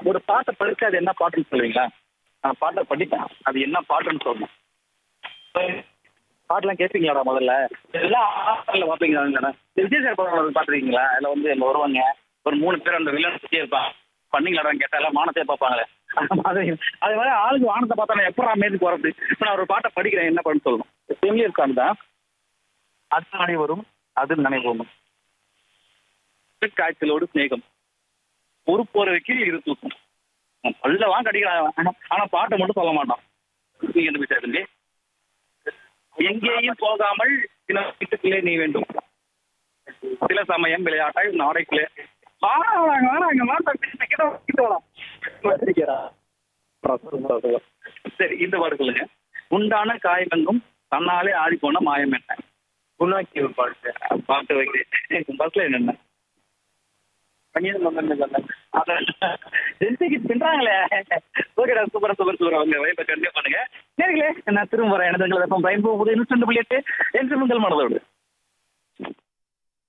ஒரு பாட்டை படிச்சு அது என்ன பாட்டுன்னு சொல்லுவீங்களா நான் பாட்டை படிப்பேன் அது என்ன பாட்டுன்னு சொல்லணும் பாட்டுலாம் கேட்பீங்களாடா முதல்ல எல்லாம் ஆஸ்திரேலியா பார்ப்பீங்களா விஜய் சார் படம் பார்த்துருக்கீங்களா அதில் வந்து அங்கே வருவாங்க ஒரு மூணு பேர் அந்த வில்லன் சுற்றி இருப்பான் பண்ணீங்களாடா கேட்டா எல்லாம் வானத்தை பார்ப்பாங்களே அந்த மாதிரி அதே மாதிரி ஆளுக்கு வானத்தை பார்த்தா நான் எப்படா மேலுக்கு வரது இப்போ நான் ஒரு பாட்டை படிக்கிறேன் என்ன பண்ணு சொல்லணும் ஃபெமிலியர் சாங் தான் அது நாளை வரும் அது நினைவோம் காய்ச்சலோடு சிநேகம் ஒரு போறவைக்கு இரு தூக்கம் பல்லவான் கடிக்கிறான் ஆனா பாட்டை மட்டும் சொல்ல மாட்டான் நீங்க என்ன பேசுறீங்க எங்கேயும் போகாமல் சில வீட்டுக்குள்ளே நீ வேண்டும் சில சமயம் விளையாட்டாய் நாடைக்குள்ளே வாடாங்க வாடாங்க வாடா கிட்ட வா, கிட்ட வாடா. வச்சிருக்கிறா. சரி இந்த பாட்டு சொல்லுங்க உண்டான காயமெங்கும் தன்னாலே ஆடி போன மாயம் என்ன உருவாக்கி ஒரு பாட்டு பாட்டு வைக்கிறேன் பஸ்ல என்னென்ன ஜென்சிக்கு தின்றாங்களே ஓகேடா சூப்பர் சூப்பர் சூப்பர் அவங்க வயப்பை கண்டிப்பா பண்ணுங்க நேர்களே நான் திரும்ப வரேன் எனது பயன்போகுது நூற்றி ரெண்டு புள்ளி எட்டு என்று உங்கள் மனதோடு